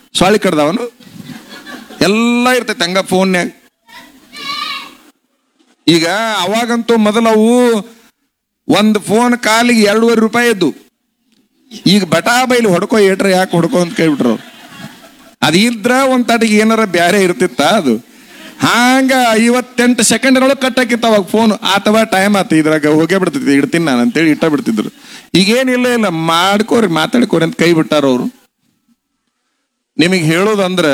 ಸೊಳ್ಳಿ ಕಡ್ದವನು ಎಲ್ಲ ಇರ್ತೈತೆ ಹಂಗ ಫೋನ್ಯಾಗ ಈಗ ಅವಾಗಂತೂ ಮೊದಲವು ಒಂದು ಫೋನ್ ಕಾಲಿಗೆ ಎರಡೂವರೆ ರೂಪಾಯಿ ಇದ್ದು ಈಗ ಬಟಾ ಬೈಲಿ ಹೊಡ್ಕೊ ಏಟ್ರ ಯಾಕೆ ಹೊಡ್ಕೊ ಅಂತ ಕೇಳ್ಬಿಟ್ರು ಅವ್ರು. ಅದು ಇದ್ರ ಒಂದ್ ತಟಿಗೆ ಏನಾರ ಬ್ಯಾರೆ ಇರ್ತಿತ್ತ ಅದು ಹಾಂಗ ಐವತ್ತೆಂಟು ಸೆಕೆಂಡ್ರೊಳಗೆ ಕಟ್ಟಾಕಿತ್ತು ಅವಾಗ ಫೋನ್ ಅಥವಾ ಟೈಮ್ ಆತು ಇದ್ರಾಗ ಹೋಗೇ ಬಿಡ್ತೈತಿ ಇಡ್ತೀನಿ ನಾನು ಅಂತೇಳಿ ಇಟ್ಟ ಬಿಡ್ತಿದ್ರು ಈಗೇನಿಲ್ಲ ಇಲ್ಲ ಮಾಡ್ಕೋರಿ ಮಾತಾಡ್ಕೋರಿ ಅಂತ ಕೈ ಬಿಟ್ಟಾರ ಅವರು ನಿಮಗೆ ಹೇಳೋದಂದ್ರ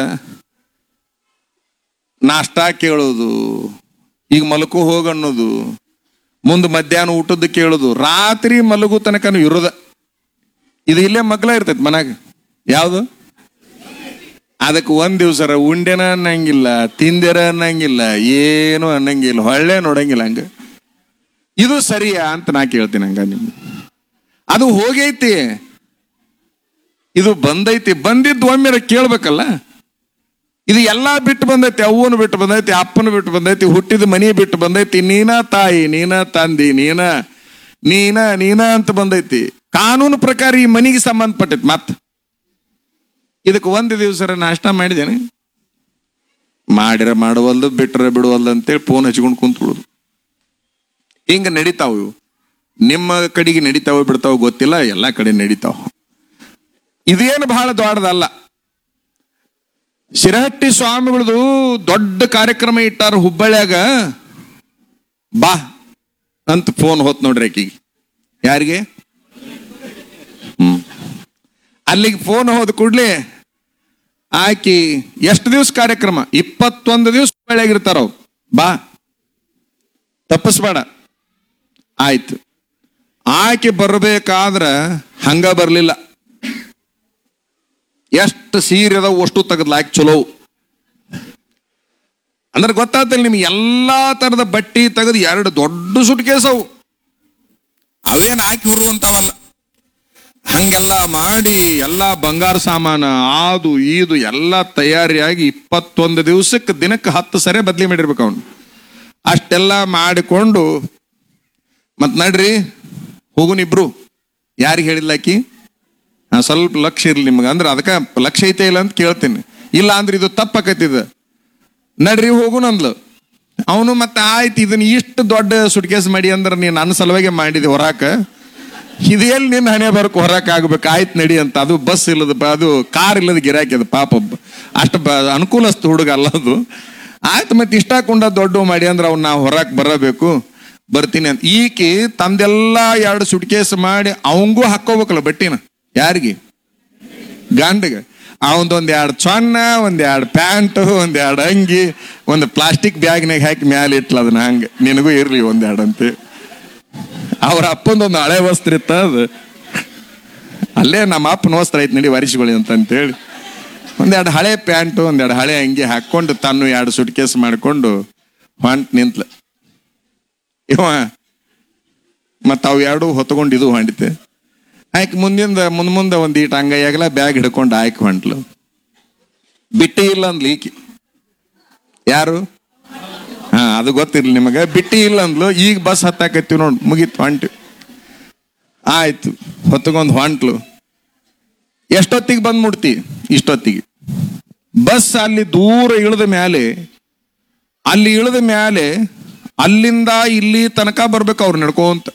ನಾಷ್ಟಾ ಕೇಳೋದು ಈಗ ಮಲಕು ಹೋಗನ್ನೋದು ಮುಂದೆ ಮಧ್ಯಾಹ್ನ ಊಟದ್ದು ಕೇಳೋದು ರಾತ್ರಿ ಮಲಗು ತನಕನು ಇರೋದ ಇದು ಇಲ್ಲೇ ಮಗ್ಲ ಇರ್ತೈತಿ ಮನ್ಯಾಗ ಯಾವುದು ಅದಕ್ಕೆ ಒಂದ್ ದಿವ್ಸರ ಉಂಡೆನ ಅನ್ನಂಗಿಲ್ಲ ತಿಂದೆರ ಅನ್ನಂಗಿಲ್ಲ ಏನು ಅನ್ನಂಗಿಲ್ಲ ಹೊಳ್ಳೆ ನೋಡಂಗಿಲ್ಲ ಹಂಗ ಇದು ಸರಿಯಾ ಅಂತ ನಾ ಕೇಳ್ತೀನಿ ಹಂಗ ನಿಮ್ ಅದು ಹೋಗೈತಿ ಇದು ಬಂದೈತಿ ಬಂದಿದ್ದು ಒಮ್ಮೆ ಕೇಳ್ಬೇಕಲ್ಲ ಇದು ಎಲ್ಲಾ ಬಿಟ್ಟು ಬಂದೈತಿ ಅವ್ವನು ಬಿಟ್ಟು ಬಂದೈತಿ ಅಪ್ಪನ ಬಿಟ್ಟು ಬಂದೈತಿ ಹುಟ್ಟಿದ ಮನಿ ಬಿಟ್ಟು ಬಂದೈತಿ ನೀನ ತಾಯಿ ನೀನ ತಂದಿ ನೀನ ನೀನ ನೀನ ಅಂತ ಬಂದೈತಿ ಕಾನೂನು ಪ್ರಕಾರ ಈ ಮನಿಗೆ ಸಂಬಂಧಪಟ್ಟೈತಿ ಮತ್ತ ಇದಕ್ಕೆ ಒಂದು ದಿವಸ ನಾಷ್ಟ ಮಾಡಿದೇನೆ ಮಾಡಿರ ಮಾಡುವಲ್ದು ಬಿಟ್ರೆ ಬಿಡುವಲ್ದು ಅಂತೇಳಿ ಫೋನ್ ಹಚ್ಕೊಂಡು ಕುಂತ್ಬಿಡುದು ಹಿಂಗ ನಡೀತಾವ ಇವು ನಿಮ್ಮ ಕಡೆಗೆ ನಡೀತಾವ ಬಿಡ್ತಾವ ಗೊತ್ತಿಲ್ಲ ಎಲ್ಲಾ ಕಡೆ ನಡೀತಾವ ಇದೇನು ಬಹಳ ದೊಡ್ಡದಲ್ಲ ಶಿರಹಟ್ಟಿ ಸ್ವಾಮಿಗಳದು ದೊಡ್ಡ ಕಾರ್ಯಕ್ರಮ ಇಟ್ಟಾರ ಹುಬ್ಬಳ್ಳಿಯಾಗ ಬಾ ಅಂತ ಫೋನ್ ಹೋತ್ ನೋಡ್ರಿ ಆಕಿಗೆ ಯಾರಿಗೆ ಹ್ಮ್ ಅಲ್ಲಿಗೆ ಫೋನ್ ಹೋದ ಕೂಡ್ಲೆ ಆಕಿ ಎಷ್ಟು ದಿವ್ಸ ಕಾರ್ಯಕ್ರಮ ಇಪ್ಪತ್ತೊಂದು ದಿವ್ಸ ಹುಬ್ಬಳ್ಳಿಯಾಗಿರ್ತಾರ ಅವ್ರು ಬಾ ತಪ್ಪಿಸ್ಬೇಡ ಆಯ್ತು ಆಕೆ ಬರ್ಬೇಕಾದ್ರ ಹಂಗ ಬರ್ಲಿಲ್ಲ ಎಷ್ಟು ಸೀರೆ ಅದಾವ ಅಷ್ಟು ತೆಗೆದ್ಲಾಕಿ ಚಲೋ ಅಂದ್ರೆ ಗೊತ್ತಾಗ್ತಿಲ್ಲ ನಿಮ್ಗೆ ಎಲ್ಲಾ ತರದ ಬಟ್ಟಿ ತೆಗೆದು ಎರಡು ದೊಡ್ಡ ಸುಟ್ಕೇಸ್ ಅವು ಅವೇನ್ ಹಾಕಿ ಹೊರುವಂತವಲ್ಲ ಹಂಗೆಲ್ಲ ಮಾಡಿ ಎಲ್ಲಾ ಬಂಗಾರ ಸಾಮಾನ ಆದು ಈದು ಎಲ್ಲ ತಯಾರಿಯಾಗಿ ಇಪ್ಪತ್ತೊಂದು ದಿವಸಕ್ಕೆ ದಿನಕ್ಕೆ ಹತ್ತು ಸರಿ ಬದ್ಲಿ ಮಾಡಿರ್ಬೇಕು ಅವನು ಅಷ್ಟೆಲ್ಲ ಮಾಡಿಕೊಂಡು ಮತ್ ನಡ್ರಿ ಹೋಗುನಿಬ್ರು ಯಾರಿಗೆ ಹೇಳಿಲ್ಲ ಆಕಿ ಹಾ, ಸ್ವಲ್ಪ ಲಕ್ಷ್ಯ ಇರ್ಲಿ ನಿಮ್ಗೆ ಅಂದ್ರೆ ಅದಕ್ಕೆ ಲಕ್ಷ್ಯ ಐತೆ ಇಲ್ಲ ಅಂತ ಕೇಳ್ತೀನಿ ಇಲ್ಲ ಅಂದ್ರೆ ಇದು ತಪ್ಪಾಕತ್ತಿದ ನಡ್ರಿ ಹೋಗು ನಂದ್ಲು ಅವನು ಮತ್ತೆ ಆಯ್ತು ಇದನ್ನ ಇಷ್ಟು ದೊಡ್ಡ ಸುಟ್ಕೇಸ್ ಮಾಡಿ ಅಂದ್ರೆ ನೀನು ನನ್ನ ಸಲುವಾಗಿ ಮಾಡಿದೆ ಹೊರಾಕ ಇದು ಎಲ್ಲಿ ನಿನ್ನ ಹಣೆ ಬರಕ್ ಹೊರಕ್ ಆಗ್ಬೇಕು ಆಯ್ತು ನಡಿ ಅಂತ ಅದು ಬಸ್ ಇಲ್ಲದ ಪ- ಅದು ಕಾರ್ ಇಲ್ಲದ ಗಿರಾಕಿ ಅದು ಪಾಪ ಒಬ್ಬ. ಅಷ್ಟು ಬ ಅನುಕೂಲಸ್ತ ಹುಡುಗ ಅಲ್ಲ ಅದು ಆಯ್ತು ಮತ್ತೆ ಇಷ್ಟ ಕೊಂಡ ದೊಡ್ಡ ಮಾಡಿ ಅಂದ್ರೆ ಅವ್ನು ನಾವು ಹೊರಕ್ ಬರಬೇಕು ಬರ್ತೀನಿ ಅಂತ ಈಕಿ ತಂದೆಲ್ಲ ಎರಡು ಸುಟ್ಕೇಸ್ ಮಾಡಿ ಅವಂಗೂ ಹಾಕೋಬೇಕಲ್ಲ ಬಟ್ಟಿನ ಯಾರಿಗೆ ಗಂಡಗೆ ಅವಂದೊಂದ್ ಎರಡು ಚೊನ್ನ ಒಂದ್ ಎರಡು ಪ್ಯಾಂಟ್ ಒಂದ್ ಎರಡು ಅಂಗಿ ಒಂದು ಪ್ಲಾಸ್ಟಿಕ್ ಬ್ಯಾಗ್ನಾಗ ಹಾಕಿ ಮ್ಯಾಲೆ ಇಟ್ಲ ಅದನ್ನ ಹಂಗೆ ನಿನಗೂ ಇರ್ಲಿ ಒಂದ್ ಎರಡು ಅಂತ ಅವ್ರ ಅಪ್ಪಂದೊಂದು ಹಳೆ ವಸ್ತ್ರ ಇತ್ತ ಅದು ಅಲ್ಲೇ ನಮ್ಮ ಅಪ್ಪನ ವಸ್ತ್ರ ಐತ್ ನಡಿ ವರಿಸ್ಕೊಳ್ಳಿ ಅಂತ ಅಂತೇಳಿ ಒಂದೆರಡು ಹಳೆ ಪ್ಯಾಂಟು ಒಂದೆರಡು ಹಳೆ ಅಂಗಿ ಹಾಕೊಂಡು ತನ್ನ ಎರಡು ಸುಟ್ಕೇಸ್ ಮಾಡಿಕೊಂಡು ಹೊಂಟ್ ನಿಂತ್ಲ ಇವ ಮತ್ತ ಅವು ಎರಡು ಹೊತ್ಕೊಂಡು ಇದು ಹೊಂಡಿತೆ ಆಯ್ಕೆ ಮುಂದಿಂದ ಮುಂದ್ ಮುಂದೆ ಒಂದ್ ಈಟ್ ಅಂಗೈಯಾಗಲ ಬ್ಯಾಗ್ ಹಿಡ್ಕೊಂಡು ಆಯ್ಕೆ ಹೊಂಟ್ಲು ಬಿಟ್ಟಿ ಇಲ್ಲ ಅಂದ್ಲು ಈಕಿ ಯಾರು ಹಾ ಅದು ಗೊತ್ತಿರ್ಲಿ ನಿಮಗೆ ಬಿಟ್ಟಿ ಇಲ್ಲ ಅಂದ್ಲು ಈಗ ಬಸ್ ಹತ್ತಾಕತ್ತೀವಿ ನೋಡ್ ಮುಗೀತು ಹೊಂಟಿ ಆಯ್ತು ಹೊತ್ತಗೊಂದು ಹೊಂಟ್ಲು ಎಷ್ಟೊತ್ತಿಗೆ ಬಂದ್ ಮುಡ್ತಿ ಇಷ್ಟೊತ್ತಿಗೆ ಬಸ್ ಅಲ್ಲಿ ದೂರ ಇಳಿದ ಮೇಲೆ ಅಲ್ಲಿ ಇಳಿದ ಮೇಲೆ ಅಲ್ಲಿಂದ ಇಲ್ಲಿ ತನಕ ಬರ್ಬೇಕು ಅವ್ರು ನಡ್ಕೋಂತ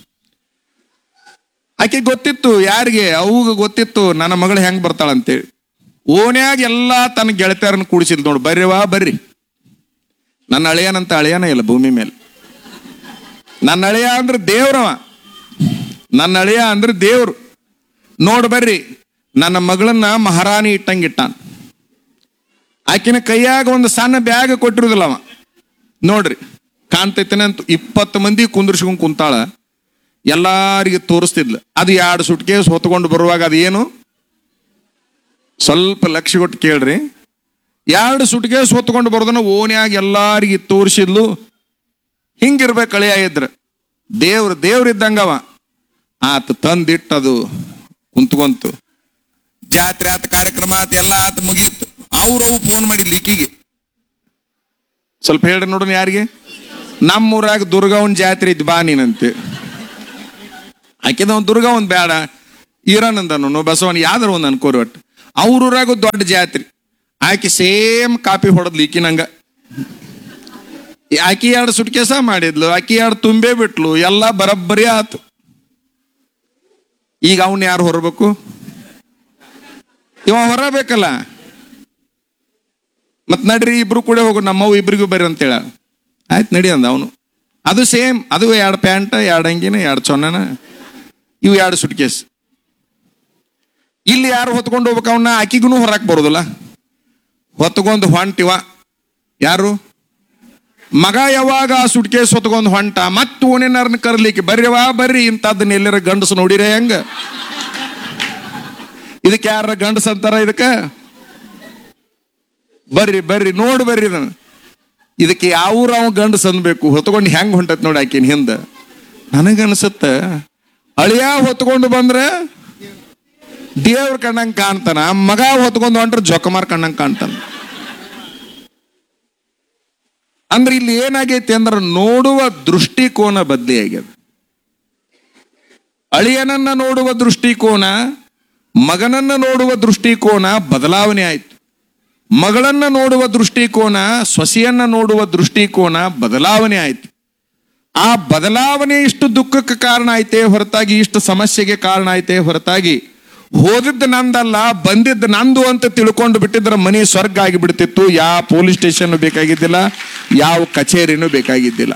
ಆಕೆ ಗೊತ್ತಿತ್ತು ಯಾರಿಗೆ ಅವಾಗ ಗೊತ್ತಿತ್ತು ನನ್ನ ಮಗಳು ಹೆಂಗ್ ಬರ್ತಾಳಂತೇಳಿ ಓನ್ಯಾಗ ಎಲ್ಲಾ ತನ್ನ ಗೆಳತಿಯರನ್ನ ಕೂಡಿಸಿಲ್ ನೋಡು ಬರ್ರಿ ವಾ ಬರ್ರಿ ನನ್ನ ಅಳಿಯನಂತ ಅಳಿಯನ ಇಲ್ಲ ಭೂಮಿ ಮೇಲೆ ನನ್ನ ಅಳಿಯ ಅಂದ್ರೆ ದೇವ್ರವ ನನ್ನ ಅಳಿಯ ಅಂದ್ರೆ ದೇವ್ರು ನೋಡ್ ಬರ್ರಿ ನನ್ನ ಮಗಳನ್ನ ಮಹಾರಾಣಿ ಇಟ್ಟಂಗಿಟ್ಟಾನ ಆಕಿನ ಕೈಯಾಗ ಒಂದು ಸಣ್ಣ ಬ್ಯಾಗ್ ಕೊಟ್ಟಿರುದಿಲ್ಲ ಅವ ನೋಡ್ರಿ ಕಾಣ್ತೈತೇನಂತ ಇಪ್ಪತ್ತು ಮಂದಿ ಕುಂದ್ರಿಸ್ಕೊಂಡ್ ಕುಂತಾಳ ಎಲ್ಲಾರಿಗೆ ತೋರಿಸ್ತಿದ್ಲು ಅದು ಎರಡು ಸುಟ್ಕೇಸ್ ಹೊತ್ಕೊಂಡು ಬರುವಾಗ ಅದು ಏನು ಸ್ವಲ್ಪ ಲಕ್ಷ ಕೊಟ್ಟು ಕೇಳ್ರಿ ಎರಡು ಸುಟ್ಕೇಸ್ ಹೊತ್ಕೊಂಡು ಬರೋದನ್ನ ಓನ್ಯಾಗ ಎಲ್ಲಾರಿಗೆ ತೋರಿಸಿದ್ಲು ಹಿಂಗಿರ್ಬೇಕು ಅಳಿಯ ಇದ್ರ ದೇವ್ರ ದೇವ್ರಿದ್ದಂಗವ ಆತ ತಂದಿಟ್ಟದು ಕುಂತ್ಕೊಂತು ಜಾತ್ರೆ ಆತ ಕಾರ್ಯಕ್ರಮ ಆತ ಎಲ್ಲ ಆತ ಮುಗೀತು ಅವ್ರವು ಫೋನ್ ಮಾಡಿದ್ಲು ಈಕಿಗೆ ಸ್ವಲ್ಪ ಹೇಳ್ರಿ ನೋಡೋಣ ಯಾರಿಗೆ ನಮ್ಮೂರಾಗ ದುರ್ಗವನ್ ಜಾತ್ರೆ ಇದ್ದು ಬಾ ನೀನಂತೆ ಆಕಿದ ಒಂದು ದುರ್ಗ ಒಂದ್ ಬೇಡ ಈರನಂದನು ಬಸವನ್ ಯಾವ್ದಾರ ಒಂದು ಅನ್ಕೋರಿ ಒಟ್ಟು ಅವ್ರ ಊರಾಗ ದೊಡ್ಡ ಜಾತ್ರೆ ಆಕಿ ಸೇಮ್ ಕಾಪಿ ಹೊಡೆದ್ಲು ಈಕಿನಂಗ ಆಕಿ ಎರಡು ಸುಟ್ಕೇಸ ಮಾಡಿದ್ಲು ಆಕಿ ಎರಡು ತುಂಬೇ ಬಿಟ್ಲು ಎಲ್ಲ ಬರಬ್ಬರಿ ಆತು ಈಗ ಅವನ್ ಯಾರು ಹೊರಬೇಕು ಇವ ಹೊರಬೇಕಲ್ಲ ಮತ್ ನಡ್ರಿ ಇಬ್ರು ಕೂಡ ಹೋಗು ನಮ್ಮವು ಇಬ್ರಿಗೂ ಬರ್ರಿ ಅಂತೇಳ ಆಯ್ತು ನಡಿ ಅಂದ ಅವನು ಅದು ಸೇಮ್ ಅದು ಎರಡು ಪ್ಯಾಂಟ್ ಎರಡು ಅಂಗಿನ ಎರಡು ಚೊನ್ನನ ಇವು ಎರಡು ಸುಟ್ಕೇಸ್ ಇಲ್ಲಿ ಯಾರು ಹೊತ್ಕೊಂಡು ಹೋಗ್ಬೇಕು ಅವನ್ನ ಆಕಿಗೂ ಹೊರಕ್ ಬರೋದಿಲ್ಲ ಹೊತ್ಕೊಂಡು ಹೊಂಟಿವ ಯಾರು ಮಗ ಯಾವಾಗ ಆ ಸುಟ್ಕೇಸ್ ಹೊತ್ಕೊಂಡು ಹೊಂಟ ಮತ್ತೆ ಓನೇನಾರನ್ನ ಕರ್ಲಿಕ್ಕೆ ಬರ್ರಿವಾ ಬರ್ರಿ ಇಂಥದ್ದನ್ನ ಎಲ್ಲರ ಗಂಡಸು ನೋಡಿರ ಹೆಂಗ ಇದಕ್ಕೆ ಯಾರ ಗಂಡಸ ಅಂತಾರ ಇದಕ್ಕ ಬರ್ರಿ ಬರ್ರಿ ನೋಡಿ ಬರ್ರಿ ಇದನ್ನ ಇದಕ್ಕೆ ಯಾವ ಅವ ಗಂಡಸ ಅನ್ಬೇಕು ಹೊತ್ಕೊಂಡು ಹೆಂಗ್ ಹೊಂಟತ್ ನೋಡಿ ಆಕಿನ ಹಿಂದ ನನಗನ್ಸತ್ತ ಅಳಿಯ ಹೊತ್ಕೊಂಡು ಬಂದ್ರೆ ದೇವ್ರ ಕಣ್ಣಂಗ್ ಕಾಣ್ತಾನ ಮಗ ಹೊತ್ಕೊಂಡು ಹೊಂಟ್ರೆ ಜೊಕಮಾರ್ ಕಣ್ಣಂಗ್ ಕಾಣ್ತಾನ ಅಂದ್ರೆ ಇಲ್ಲಿ ಏನಾಗೈತಿ ಅಂದ್ರೆ ನೋಡುವ ದೃಷ್ಟಿಕೋನ ಬದಲಿ ಆಗ್ಯದ ಅಳಿಯನನ್ನ ನೋಡುವ ದೃಷ್ಟಿಕೋನ ಮಗನನ್ನ ನೋಡುವ ದೃಷ್ಟಿಕೋನ ಬದಲಾವಣೆ ಆಯ್ತು ಮಗಳನ್ನ ನೋಡುವ ದೃಷ್ಟಿಕೋನ ಸೊಸೆಯನ್ನ ನೋಡುವ ದೃಷ್ಟಿಕೋನ ಬದಲಾವಣೆ ಆಯ್ತು ಆ ಬದಲಾವಣೆ ಇಷ್ಟು ದುಃಖಕ್ಕೆ ಕಾರಣ ಐತೆ ಹೊರತಾಗಿ ಇಷ್ಟು ಸಮಸ್ಯೆಗೆ ಕಾರಣ ಐತೆ ಹೊರತಾಗಿ ಹೋದಿದ್ದು ನಂದಲ್ಲ ಬಂದಿದ್ದು ನಂದು ಅಂತ ತಿಳ್ಕೊಂಡು ಬಿಟ್ಟಿದ್ರೆ ಮನೆ ಸ್ವರ್ಗ ಆಗಿಬಿಡ್ತಿತ್ತು ಯಾವ ಪೊಲೀಸ್ ಸ್ಟೇಷನ್ ಬೇಕಾಗಿದ್ದಿಲ್ಲ ಯಾವ ಕಚೇರಿನೂ ಬೇಕಾಗಿದ್ದಿಲ್ಲ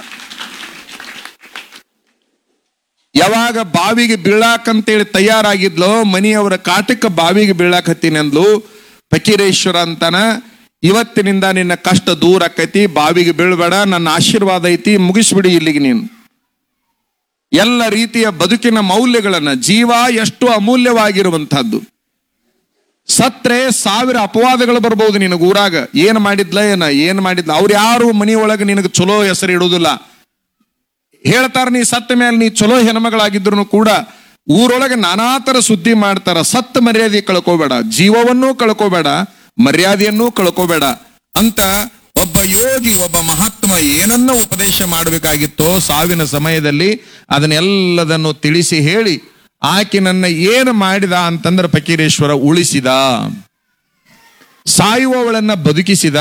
ಯಾವಾಗ ಬಾವಿಗೆ ಬೀಳಾಕಂತೇಳಿ ತಯಾರಾಗಿದ್ಲೋ ಮನೆಯವರ ಕಾಟಕ್ಕೆ ಬಾವಿಗೆ ಬೀಳಾಕ್ ಹತ್ತೀನಿ ಅಂದ್ಲು ಫಕೀರೇಶ್ವರ ಅಂತಾನ ಇವತ್ತಿನಿಂದ ನಿನ್ನ ಕಷ್ಟ ದೂರ ಆಕೈತಿ ಬಾವಿಗೆ ಬೀಳ್ಬೇಡ ನನ್ನ ಆಶೀರ್ವಾದ ಐತಿ ಮುಗಿಸ್ಬಿಡಿ ಇಲ್ಲಿಗೆ ನೀನು ಎಲ್ಲ ರೀತಿಯ ಬದುಕಿನ ಮೌಲ್ಯಗಳನ್ನ ಜೀವ ಎಷ್ಟು ಅಮೂಲ್ಯವಾಗಿರುವಂತಹದ್ದು ಸತ್ರೆ ಸಾವಿರ ಅಪವಾದಗಳು ಬರ್ಬೋದು ನಿನಗೆ ಊರಾಗ ಏನ್ ಮಾಡಿದ್ಲ ಏನ ಏನ್ ಮಾಡಿದ್ಲ ಅವ್ರು ಯಾರು ಮನೆಯೊಳಗೆ ನಿನಗೆ ಚಲೋ ಹೆಸರು ಇಡುವುದಿಲ್ಲ ಹೇಳ್ತಾರ ನೀ ಸತ್ತ ಮೇಲೆ ನೀ ಚಲೋ ಹೆಣ್ಮಗಳಾಗಿದ್ರು ಕೂಡ ಊರೊಳಗೆ ನಾನಾ ತರ ಸುದ್ದಿ ಮಾಡ್ತಾರ ಸತ್ತ ಮರ್ಯಾದೆ ಕಳ್ಕೋಬೇಡ ಜೀವವನ್ನೂ ಕಳ್ಕೋಬೇಡ ಮರ್ಯಾದೆಯನ್ನೂ ಕಳ್ಕೋಬೇಡ ಅಂತ ಒಬ್ಬ ಯೋಗಿ ಒಬ್ಬ ಮಹಾತ್ಮ ಏನನ್ನ ಉಪದೇಶ ಮಾಡಬೇಕಾಗಿತ್ತೋ ಸಾವಿನ ಸಮಯದಲ್ಲಿ ಅದನ್ನೆಲ್ಲದನ್ನು ತಿಳಿಸಿ ಹೇಳಿ ಆಕೆ ನನ್ನ ಏನು ಮಾಡಿದ ಅಂತಂದ್ರೆ ಫಕೀರೇಶ್ವರ ಉಳಿಸಿದ ಸಾಯುವವಳನ್ನ ಬದುಕಿಸಿದ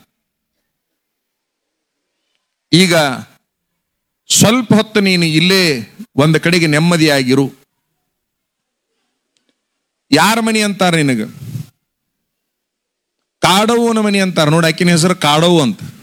ಈಗ ಸ್ವಲ್ಪ ಹೊತ್ತು ನೀನು ಇಲ್ಲೇ ಒಂದು ಕಡೆಗೆ ನೆಮ್ಮದಿಯಾಗಿರು ಯಾರ ಮನಿ ಅಂತಾರ ನಿನಗ ಕಾಡವ್ವನ ಮನಿ ಅಂತಾರ ನೋಡಿ ಆಕಿನ ಹೆಸರು ಕಾಡವು ಅಂತ